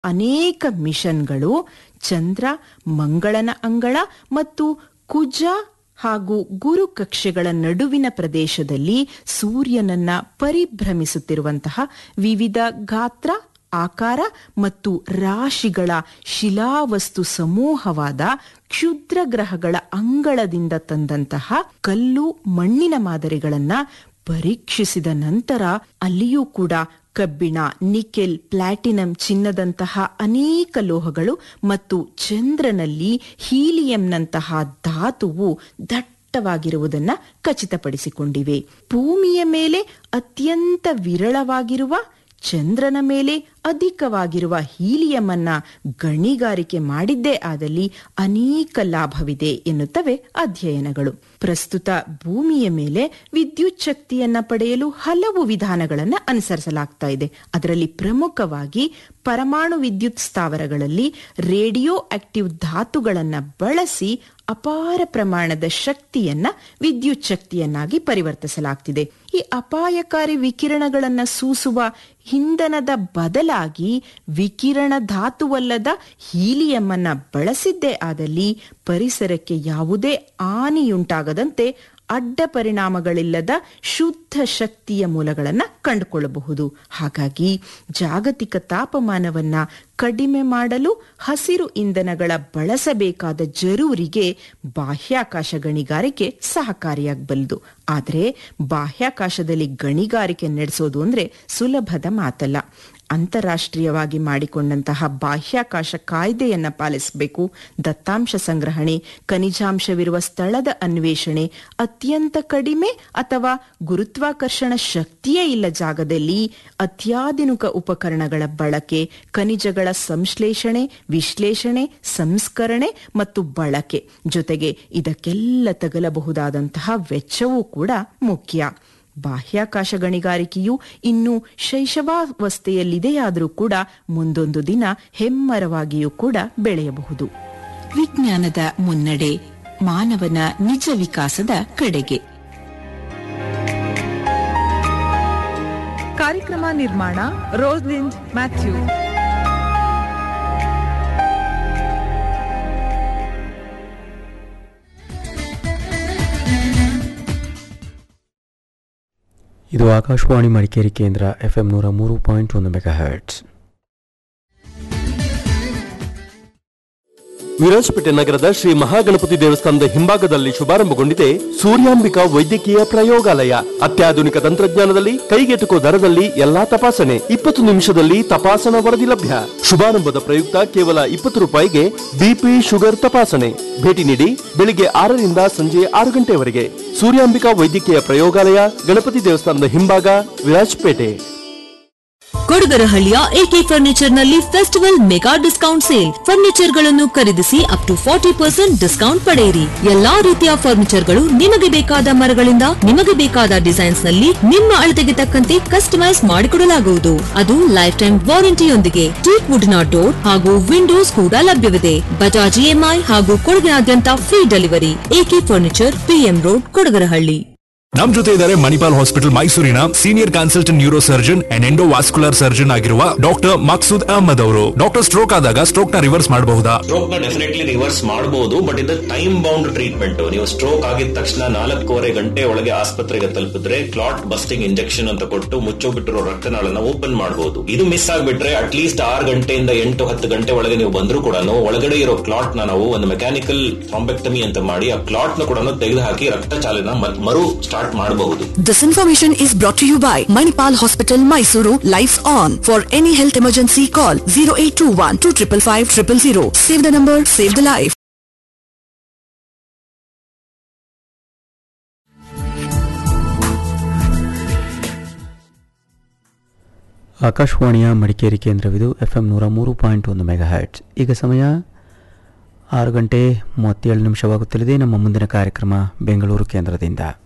ಅನೇಕ ಮಿಷನ್ಗಳು ಚಂದ್ರ ಮಂಗಳನ ಅಂಗಳ ಮತ್ತು ಕುಜ ಹಾಗೂ ಗುರು ಕಕ್ಷೆಗಳ ನಡುವಿನ ಪ್ರದೇಶದಲ್ಲಿ ಸೂರ್ಯನನ್ನ ಪರಿಭ್ರಮಿಸುತ್ತಿರುವಂತಹ ವಿವಿಧ ಗಾತ್ರ ಆಕಾರ ಮತ್ತು ರಾಶಿಗಳ ಶಿಲಾವಸ್ತು ಸಮೂಹವಾದ ಕ್ಷುದ್ರ ಗ್ರಹಗಳ ಅಂಗಳದಿಂದ ತಂದಂತಹ ಕಲ್ಲು ಮಣ್ಣಿನ ಮಾದರಿಗಳನ್ನ ಪರೀಕ್ಷಿಸಿದ ನಂತರ ಅಲ್ಲಿಯೂ ಕೂಡ ಕಬ್ಬಿಣ ನಿಕೆಲ್ ಪ್ಲಾಟಿನಂ ಚಿನ್ನದಂತಹ ಅನೇಕ ಲೋಹಗಳು ಮತ್ತು ಚಂದ್ರನಲ್ಲಿ ಹೀಲಿಯಂನಂತಹ ಧಾತುವು ದಟ್ಟವಾಗಿರುವುದನ್ನ ಖಚಿತಪಡಿಸಿಕೊಂಡಿವೆ ಭೂಮಿಯ ಮೇಲೆ ಅತ್ಯಂತ ವಿರಳವಾಗಿರುವ ಚಂದ್ರನ ಮೇಲೆ ಅಧಿಕವಾಗಿರುವ ಹೀಲಿಯಂ ಅನ್ನ ಗಣಿಗಾರಿಕೆ ಮಾಡಿದ್ದೇ ಆದಲ್ಲಿ ಅನೇಕ ಲಾಭವಿದೆ ಎನ್ನುತ್ತವೆ ಅಧ್ಯಯನಗಳು ಪ್ರಸ್ತುತ ಭೂಮಿಯ ಮೇಲೆ ವಿದ್ಯುತ್ ಶಕ್ತಿಯನ್ನ ಪಡೆಯಲು ಹಲವು ವಿಧಾನಗಳನ್ನು ಅನುಸರಿಸಲಾಗ್ತಾ ಇದೆ ಅದರಲ್ಲಿ ಪ್ರಮುಖವಾಗಿ ಪರಮಾಣು ವಿದ್ಯುತ್ ಸ್ಥಾವರಗಳಲ್ಲಿ ರೇಡಿಯೋ ಆಕ್ಟಿವ್ ಧಾತುಗಳನ್ನ ಬಳಸಿ ಅಪಾರ ಪ್ರಮಾಣದ ಶಕ್ತಿಯನ್ನ ವಿದ್ಯುತ್ ಶಕ್ತಿಯನ್ನಾಗಿ ಪರಿವರ್ತಿಸಲಾಗ್ತಿದೆ ಈ ಅಪಾಯಕಾರಿ ವಿಕಿರಣಗಳನ್ನ ಸೂಸುವ ಇಂಧನದ ಬದಲಾಗಿ ವಿಕಿರಣ ಧಾತುವಲ್ಲದ ಹೀಲಿಯಂ ಅನ್ನ ಬಳಸಿದ್ದೇ ಆದಲ್ಲಿ ಪರಿಸರಕ್ಕೆ ಯಾವುದೇ ಹಾನಿಯುಂಟಾಗದಂತೆ ಅಡ್ಡ ಪರಿಣಾಮಗಳಿಲ್ಲದ ಶುದ್ಧ ಶಕ್ತಿಯ ಮೂಲಗಳನ್ನು ಕಂಡುಕೊಳ್ಳಬಹುದು ಹಾಗಾಗಿ ಜಾಗತಿಕ ತಾಪಮಾನವನ್ನ ಕಡಿಮೆ ಮಾಡಲು ಹಸಿರು ಇಂಧನಗಳ ಬಳಸಬೇಕಾದ ಜರೂರಿಗೆ ಬಾಹ್ಯಾಕಾಶ ಗಣಿಗಾರಿಕೆ ಸಹಕಾರಿಯಾಗಬಲ್ಲದು ಆದರೆ ಬಾಹ್ಯಾಕಾಶದಲ್ಲಿ ಗಣಿಗಾರಿಕೆ ನಡೆಸೋದು ಅಂದ್ರೆ ಸುಲಭದ ಮಾತಲ್ಲ ಅಂತಾರಾಷ್ಟ್ರೀಯವಾಗಿ ಮಾಡಿಕೊಂಡಂತಹ ಬಾಹ್ಯಾಕಾಶ ಕಾಯ್ದೆಯನ್ನ ಪಾಲಿಸಬೇಕು ದತ್ತಾಂಶ ಸಂಗ್ರಹಣೆ ಖನಿಜಾಂಶವಿರುವ ಸ್ಥಳದ ಅನ್ವೇಷಣೆ ಅತ್ಯಂತ ಕಡಿಮೆ ಅಥವಾ ಗುರುತ್ವಾಕರ್ಷಣ ಶಕ್ತಿಯೇ ಇಲ್ಲ ಜಾಗದಲ್ಲಿ ಅತ್ಯಾಧುನಿಕ ಉಪಕರಣಗಳ ಬಳಕೆ ಖನಿಜಗಳ ಸಂಶ್ಲೇಷಣೆ ವಿಶ್ಲೇಷಣೆ ಸಂಸ್ಕರಣೆ ಮತ್ತು ಬಳಕೆ ಜೊತೆಗೆ ಇದಕ್ಕೆಲ್ಲ ತಗಲಬಹುದಾದಂತಹ ವೆಚ್ಚವೂ ಕೂಡ ಮುಖ್ಯ ಬಾಹ್ಯಾಕಾಶ ಗಣಿಗಾರಿಕೆಯು ಇನ್ನೂ ಶೈಶವಾವಸ್ಥೆಯಲ್ಲಿದೆಯಾದರೂ ಕೂಡ ಮುಂದೊಂದು ದಿನ ಹೆಮ್ಮರವಾಗಿಯೂ ಕೂಡ ಬೆಳೆಯಬಹುದು ವಿಜ್ಞಾನದ ಮುನ್ನಡೆ ಮಾನವನ ನಿಜ ವಿಕಾಸದ ಕಡೆಗೆ ಕಾರ್ಯಕ್ರಮ ನಿರ್ಮಾಣ ರೋಸ್ಲಿಂಡ್ ಮ್ಯಾಥ್ಯೂ ಇದು ಆಕಾಶವಾಣಿ ಮಡಿಕೇರಿ ಕೇಂದ್ರ ಎಫ್ ಎಂ ನೂರ ಮೂರು ಪಾಯಿಂಟ್ ಒಂದು ಮೆಗಾ ಹರ್ಟ್ಸ್ ವಿರಾಜಪೇಟೆ ನಗರದ ಶ್ರೀ ಮಹಾಗಣಪತಿ ದೇವಸ್ಥಾನದ ಹಿಂಭಾಗದಲ್ಲಿ ಶುಭಾರಂಭಗೊಂಡಿದೆ ಸೂರ್ಯಾಂಬಿಕಾ ವೈದ್ಯಕೀಯ ಪ್ರಯೋಗಾಲಯ ಅತ್ಯಾಧುನಿಕ ತಂತ್ರಜ್ಞಾನದಲ್ಲಿ ಕೈಗೆಟುಕೋ ದರದಲ್ಲಿ ಎಲ್ಲಾ ತಪಾಸಣೆ ಇಪ್ಪತ್ತು ನಿಮಿಷದಲ್ಲಿ ತಪಾಸಣಾ ವರದಿ ಲಭ್ಯ ಶುಭಾರಂಭದ ಪ್ರಯುಕ್ತ ಕೇವಲ ಇಪ್ಪತ್ತು ರೂಪಾಯಿಗೆ ಬಿಪಿ ಶುಗರ್ ತಪಾಸಣೆ ಭೇಟಿ ನೀಡಿ ಬೆಳಿಗ್ಗೆ ಆರರಿಂದ ಸಂಜೆ ಆರು ಗಂಟೆವರೆಗೆ ಸೂರ್ಯಾಂಬಿಕಾ ವೈದ್ಯಕೀಯ ಪ್ರಯೋಗಾಲಯ ಗಣಪತಿ ದೇವಸ್ಥಾನದ ಹಿಂಭಾಗ ವಿರಾಜಪೇಟೆ ಕೊಡಗರಹಳ್ಳಿಯ ಎಕೆ ಫರ್ನಿಚರ್ ನಲ್ಲಿ festival mega discount sale furniture ಗಳನ್ನು ಖರೀದಿಸಿ up to forty percent discount ಪಡೆಯಿರಿ ಎಲ್ಲಾ ರೀತಿಯ ಫರ್ನಿಚರ್ ಗಳು ನಿಮಗೆ ಬೇಕಾದ ಮರಗಳಿಂದ ನಿಮಗೆ ಬೇಕಾದ ಡಿಸೈನ್ಸ್ ನಲ್ಲಿ ನಿಮ್ಮ ಅಳತೆಗೆ ತಕ್ಕಂತೆ ಕಸ್ಟಮೈಸ್ ಮಾಡಿಕೊಡಲಾಗುವುದು ಅದು ಲೈಫ್ ಟೈಮ್ ವಾರಂಟಿಯೊಂದಿಗೆ ಟೀಕ್ ವುಡ್ನ ಡೋರ್ ಹಾಗೂ ವಿಂಡೋಸ್ ಕೂಡ ಲಭ್ಯವಿದೆ ಬಜಾಜ್ ಇಎಂಐ ಹಾಗೂ ಕೊಡಗಿನಾದ್ಯಂತ free delivery AK furniture PM road Kodagarahalli ನಮ್ ಜೊತೆ ಇದ್ದಾರೆ ಮಣಿಪಾಲ್ ಹಾಸ್ಪಿಟಲ್ ಮೈಸೂರಿನ senior consultant neuro surgeon and endovascular surgeon ಆಗಿರುವ ಡಾಕ್ಟರ್ ಮಕ್ಸೂದ್ ಅಹಮದ್ ಅವರು ಡಾಕ್ಟರ್ ಸ್ಟ್ರೋಕ್ ಆದಾಗ ಸ್ಟ್ರೋಕ್ ನ ರಿವರ್ಸ್ ಮಾಡಬಹುದಾ ಸ್ಟ್ರೋಕ್ ನ ಡೆಫಿನೆಟ್ಲಿ ರಿವರ್ಸ್ ಮಾಡಬಹುದು ಬಟ್ ಇದು ಟೈಮ್ ಬೌಂಡ್ ಟ್ರೀಟ್ಮೆಂಟ್ ನೀವು ಸ್ಟ್ರೋಕ್ ಆಗಿದ ತಕ್ಷಣ ನಾಲ್ಕೂವರೆ ಗಂಟೆ ಒಳಗೆ ಆಸ್ಪತ್ರೆಗೆ ತಲುಪಿದ್ರೆ ಕ್ಲಾಟ್ ಬಸ್ಟಿಂಗ್ ಇಂಜೆಕ್ಷನ್ ಅಂತ ಕೊಟ್ಟು ಮುಚ್ಚೋಬಿಟ್ಟಿರೋ ರಕ್ತನಾಳನ ಓಪನ್ ಮಾಡಬಹುದು ಇದು ಮಿಸ್ ಆಗ್ಬಿಟ್ರೆ ಅಟ್ ಲೀಸ್ಟ್ ಆರು ಗಂಟೆಯಿಂದ ಎಂಟು ಹತ್ತು ಗಂಟೆ ಒಳಗೆ ನೀವು ಬಂದರೂ ಕೂಡ ಒಳಗಡೆ ಇರೋ ಕ್ಲಾಟ್ ನ ನಾವು ಒಂದು ಮೆಕ್ಯಾನಿಕಲ್ ಥ್ರಾಂಬೆಕ್ಟಮಿ ಅಂತ ಮಾಡಿ ಆ ಕ್ಲಾಟ್ ನ ಕೂಡ ತೆಗೆದು ಹಾಕಿ ರಕ್ತ ಚಾಲನ ಮತ್- ಮರು ಸ್ಟಾರ್ಟ್ ಮಾಡಬಹುದು This information is brought to you by Manipal Hospital, Mysuru. Lights on. For any health emergency, call 0821 255 000. Save the number, save the life. ಆಕಾಶವಾಣಿಯ ಮಡಿಕೇರಿ ಕೇಂದ್ರವಿದು ಎಫ್ ಎಂ ನೂರ ಮೂರು ಪಾಯಿಂಟ್ ಒಂದು ಮೆಗಾ ಹರ್ಟ್ಸ್ ಈಗ ಸಮಯ ಆರು ಗಂಟೆ ಮೂವತ್ತೇಳು ನಿಮಿಷವಾಗುತ್ತಲಿದೆ ನಮ್ಮ ಮುಂದಿನ ಕಾರ್ಯಕ್ರಮ ಬೆಂಗಳೂರು ಕೇಂದ್ರದಿಂದ